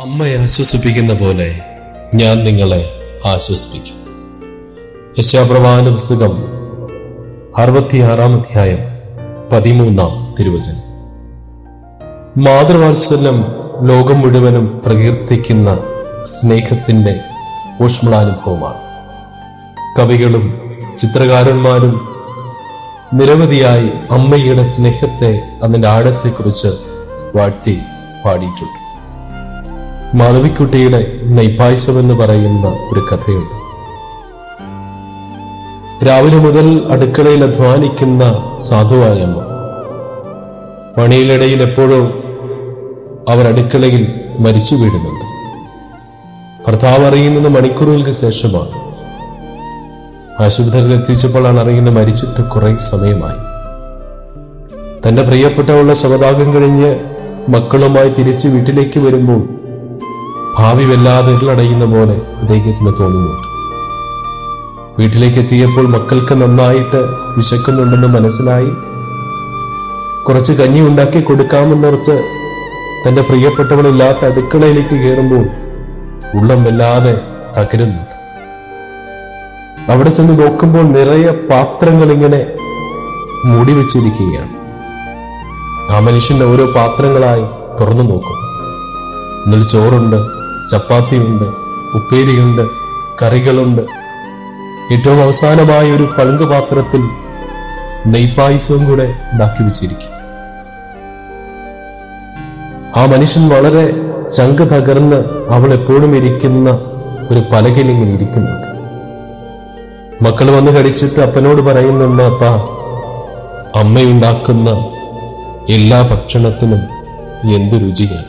അമ്മയെ ആശ്വസിപ്പിക്കുന്ന പോലെ ഞാൻ നിങ്ങളെ ആശ്വസിപ്പിക്കും യശാപ്രവാന പുസ്തകം അറുപത്തിയാറാം അധ്യായം പതിമൂന്നാം തിരുവചനം മാതൃവാത്സല്യം ലോകം മുഴുവനും പ്രകീർത്തിക്കുന്ന സ്നേഹത്തിന്റെ ഊഷ്മളാനുഭവമാണ് കവികളും ചിത്രകാരന്മാരും നിരവധിയായി അമ്മയുടെ സ്നേഹത്തെ അതിന്റെ ആഴത്തെക്കുറിച്ച് വാഴ്ത്തി പാടിയിട്ടുണ്ട് മാധവിക്കുട്ടിയുടെ നെയ്പായസം എന്ന് പറയുന്ന ഒരു കഥയുണ്ട് രാവിലെ മുതൽ അടുക്കളയിൽ അധ്വാനിക്കുന്ന സാധുവായ അമ്മ പണിയിലിടയിൽ എപ്പോഴോ അവർ അടുക്കളയിൽ മരിച്ചു വീഴുന്നുണ്ട് ഭർത്താവ് അറിയുന്നത് മണിക്കൂറുകൾക്ക് ശേഷമാണ് ആശുപത്രിയിൽ എത്തിച്ചപ്പോഴാണ് അറിയുന്നത് മരിച്ചിട്ട് കുറെ സമയമായി തന്റെ പ്രിയപ്പെട്ടവളുടെ ശവദാഗം കഴിഞ്ഞ് മക്കളുമായി തിരിച്ച് വീട്ടിലേക്ക് വരുമ്പോൾ ഭാവി വല്ലാതെ ഇരുളടയുന്ന പോലെ അദ്ദേഹത്തിന് തോന്നുന്നുണ്ട് വീട്ടിലേക്ക് എത്തിയപ്പോൾ മക്കൾക്ക് നന്നായിട്ട് വിശക്കുന്നുണ്ടെന്ന് മനസ്സിലായി കുറച്ച് കഞ്ഞി ഉണ്ടാക്കി കൊടുക്കാമെന്നോർത്ത് തന്റെ പ്രിയപ്പെട്ടവളില്ലാത്ത അടുക്കളയിലേക്ക് കയറുമ്പോൾ ഉള്ളം വല്ലാതെ തകരുന്നുണ്ട് അവിടെ ചെന്ന് നോക്കുമ്പോൾ നിറയെ പാത്രങ്ങൾ ഇങ്ങനെ മൂടി വെച്ചിരിക്കുകയാണ് ആ മനുഷ്യന്റെ ഓരോ പാത്രങ്ങളായി തുറന്നു നോക്കും എന്നിൽ ചോറുണ്ട് ചപ്പാത്തിയുണ്ട് ഉപ്പേരിയുണ്ട് കറികളുണ്ട് ഏറ്റവും അവസാനമായ ഒരു പളുങ്ക് പാത്രത്തിൽ നെയ്പായസവും കൂടെ ഉണ്ടാക്കി വെച്ചിരിക്കും ആ മനുഷ്യൻ വളരെ ചങ്ക് തകർന്ന് അവൾ എപ്പോഴും ഇരിക്കുന്ന ഒരു പലകയിൽ ഇങ്ങനെ ഇരിക്കുന്നുണ്ട് മക്കൾ വന്ന് കടിച്ചിട്ട് അപ്പനോട് പറയുന്നുണ്ട് അപ്പ അമ്മയുണ്ടാക്കുന്ന എല്ലാ ഭക്ഷണത്തിനും എന്ത് രുചിയാണ്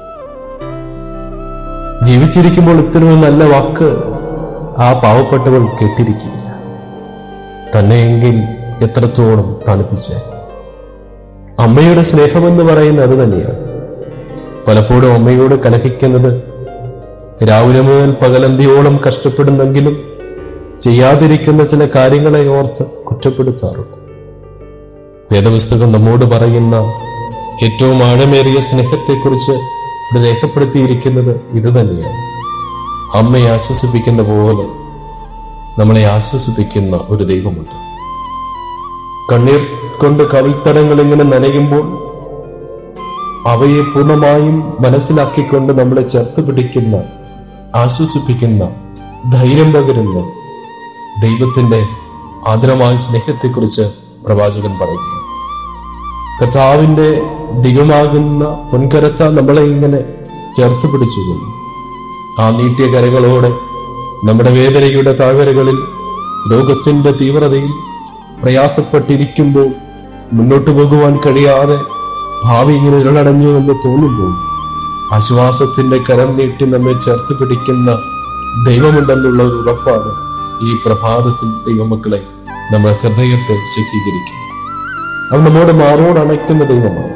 ജീവിച്ചിരിക്കുമ്പോൾ ഇത്രയും നല്ല വാക്ക് ആ പാവപ്പെട്ടവൾ കേട്ടിരിക്കില്ല തന്നെയെങ്കിൽ എത്രത്തോളം തണുപ്പിച്ച് അമ്മയുടെ സ്നേഹമെന്ന് പറയുന്നത് അത് തന്നെയാണ് പലപ്പോഴും അമ്മയോട് കലഹിക്കുന്നത് രാവിലെ മുതൽ പകലന്തിയോളം കഷ്ടപ്പെടുന്നെങ്കിലും ചെയ്യാതിരിക്കുന്ന ചില കാര്യങ്ങളെ ഓർത്ത് കുറ്റപ്പെടുത്താറുണ്ട് വേദപുസ്തകം നമ്മോട് പറയുന്ന ഏറ്റവും ആഴമേറിയ സ്നേഹത്തെക്കുറിച്ച് ഇവിടെ രേഖപ്പെടുത്തിയിരിക്കുന്നത് ഇത് തന്നെയാണ് അമ്മയെ ആശ്വസിപ്പിക്കുന്ന പോലെ നമ്മളെ ആശ്വസിപ്പിക്കുന്ന ഒരു ദൈവമുണ്ട് കണ്ണീർ കൊണ്ട് കവിൾത്തടങ്ങൾ ഇങ്ങനെ നനയുമ്പോൾ അവയെ പൂർണ്ണമായും മനസ്സിലാക്കിക്കൊണ്ട് നമ്മളെ ചേർത്ത് പിടിക്കുന്ന ആശ്വസിപ്പിക്കുന്ന ധൈര്യം പകരുന്ന ദൈവത്തിന്റെ ആദരമായ സ്നേഹത്തെക്കുറിച്ച് പ്രവാചകൻ പറയുകയാണ് കർത്താവിന്റെ ദൈവമാകുന്ന പൊൻകരത്ത നമ്മളെ ഇങ്ങനെ ചേർത്ത് പിടിച്ചുകൊണ്ട് ആ നീട്ടിയ കരകളോടെ നമ്മുടെ വേദനയുടെ താഴ്വരകളിൽ രോഗത്തിന്റെ തീവ്രതയിൽ പ്രയാസപ്പെട്ടിരിക്കുമ്പോൾ മുന്നോട്ട് പോകുവാൻ കഴിയാതെ ഭാവി ഇങ്ങനെ ഇരളടഞ്ഞു എന്ന് തോന്നുമ്പോൾ ആശ്വാസത്തിന്റെ കരം നീട്ടി നമ്മെ ചേർത്ത് പിടിക്കുന്ന ദൈവമുണ്ടെന്നുള്ള ഒരു ഉറപ്പാണ് ഈ പ്രഭാതത്തിൽ ദൈവമക്കളെ നമ്മുടെ ഹൃദയത്തെ ശക്തീകരിക്കുന്നത് അവൻ നമ്മോട് മാറോട് അണയ്ക്കുന്ന ദൈവമാണ്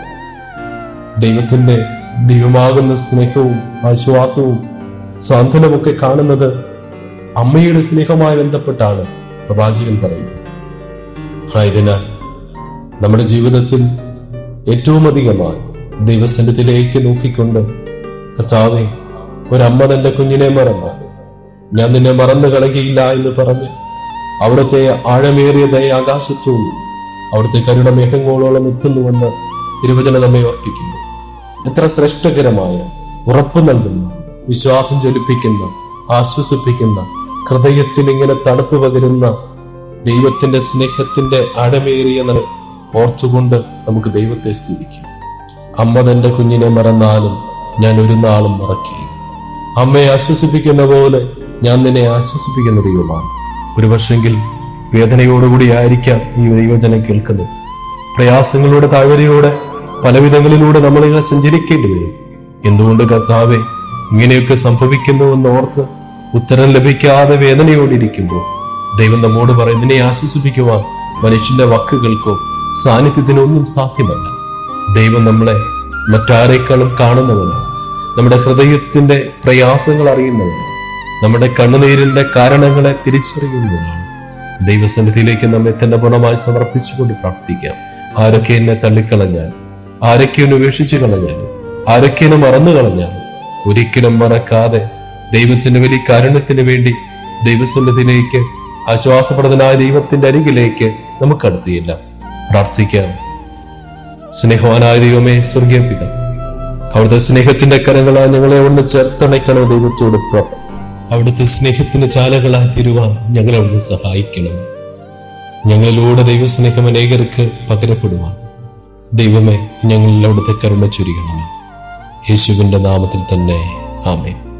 ദൈവത്തിന്റെ ദൈവമാകുന്ന സ്നേഹവും ആശ്വാസവും സാന്ത്വനമൊക്കെ കാണുന്നത് അമ്മയുടെ സ്നേഹവുമായി ബന്ധപ്പെട്ടാണ് പ്രവാചകൻ പറയുന്നത് ആയതിനാൽ നമ്മുടെ ജീവിതത്തിൽ ഏറ്റവും അധികമായി ദൈവസന്നിധിയിലേക്ക് നോക്കിക്കൊണ്ട് കർത്താവെ ഒരമ്മ തന്റെ കുഞ്ഞിനെ മറന്നാൽ ഞാൻ നിന്നെ മറന്നു കളയുകയില്ല എന്ന് പറഞ്ഞ് അവിടുത്തെ ആഴമേറിയ ദയ ആകാശത്തോളം അവിടുത്തെ കരുണ മേഘങ്ങളോളം എത്തുന്നുവെന്ന് തിരുവചന നമ്മെ ഓർപ്പിക്കുന്നു എത്ര ശ്രേഷ്ഠകരമായ ഉറപ്പ് നൽകുന്ന വിശ്വാസം ജ്വലിപ്പിക്കുന്ന ആശ്വസിപ്പിക്കുന്ന ഹൃദയത്തിൽ ഇങ്ങനെ തണുപ്പ് പകരുന്ന ദൈവത്തിന്റെ സ്നേഹത്തിന്റെ ആഴമേറിയ നില ഓർത്തുകൊണ്ട് നമുക്ക് ദൈവത്തെ സ്തുതിക്കാം അമ്മ തന്റെ കുഞ്ഞിനെ മറന്നാലും ഞാൻ ഒരു നാളും മറക്കുകയും അമ്മയെ ആശ്വസിപ്പിക്കുന്ന പോലെ ഞാൻ നിന്നെ ആശ്വസിപ്പിക്കുന്ന ദൈവമാണ് ഒരു പക്ഷെങ്കിൽ വേദനയോടുകൂടി ആയിരിക്കാം ഈ ദൈവജനം കേൾക്കുന്നത് പ്രയാസങ്ങളുടെ താഴ്വരയോടെ പലവിധങ്ങളിലൂടെ നമ്മളിങ്ങനെ സഞ്ചരിക്കേണ്ടി വരും എന്തുകൊണ്ട് കർത്താവെ ഇങ്ങനെയൊക്കെ സംഭവിക്കുന്നുവെന്ന് ഓർത്ത് ഉത്തരം ലഭിക്കാതെ വേദനയോടിരിക്കുമ്പോൾ ദൈവം നമ്മോട് പറയും നിന്നെ ആശ്വസിപ്പിക്കുവാൻ മനുഷ്യന്റെ വാക്കുകൾക്കോ സാന്നിധ്യത്തിനോ ഒന്നും സാധ്യമല്ല ദൈവം നമ്മളെ മറ്റാരേക്കാളും കാണുന്നവനാണ് നമ്മുടെ ഹൃദയത്തിന്റെ പ്രയാസങ്ങൾ അറിയുന്നവനാണ് നമ്മുടെ കണ്ണുനീരിന്റെ കാരണങ്ങളെ തിരിച്ചറിയുന്നവനാണ് ദൈവസന്നിധിയിലേക്ക് നമ്മെ തന്നെ പൂർണ്ണമായി സമർപ്പിച്ചുകൊണ്ട് പ്രാർത്ഥിക്കാം ആരൊക്കെ എന്നെ തള്ളിക്കളഞ്ഞാൽ ആരൊക്കെ എന്നെ ഉപേക്ഷിച്ചു കളഞ്ഞാലും ആരൊക്കെ എന്നെ മറന്നു കളഞ്ഞാലും ഒരിക്കലും മറക്കാതെ ദൈവത്തിന്റെ വലിയ കാരുണ്യത്തിന് വേണ്ടി ദൈവസന്നിധിയിലേക്ക് ആശ്വാസപ്രദനായ ദൈവത്തിന്റെ അരികിലേക്ക് നമുക്ക് അടുത്തിയില്ല പ്രാർത്ഥിക്കാം സ്നേഹവാനായ ദൈവമേ സ്വർഗീയ പിത അവിടുത്തെ സ്നേഹത്തിന്റെ കരങ്ങളാൽ ഞങ്ങളെ ഒന്ന് ചേർത്തണയ്ക്കണോ ദൈവത്തോട് പ്രാർത്ഥന അവിടുത്തെ സ്നേഹത്തിന്റെ ചാലകളായി തീരുവാൻ ഞങ്ങളെ ഒന്ന് സഹായിക്കണം ഞങ്ങളിലൂടെ ദൈവസ്നേഹം അനേകർക്ക് പകരപ്പെടുവാൻ ദൈവമേ ഞങ്ങളിൽ അവിടുത്തെ കരുണ ചൊരിയണമേ യേശുവിന്റെ നാമത്തിൽ തന്നെ ആമേൻ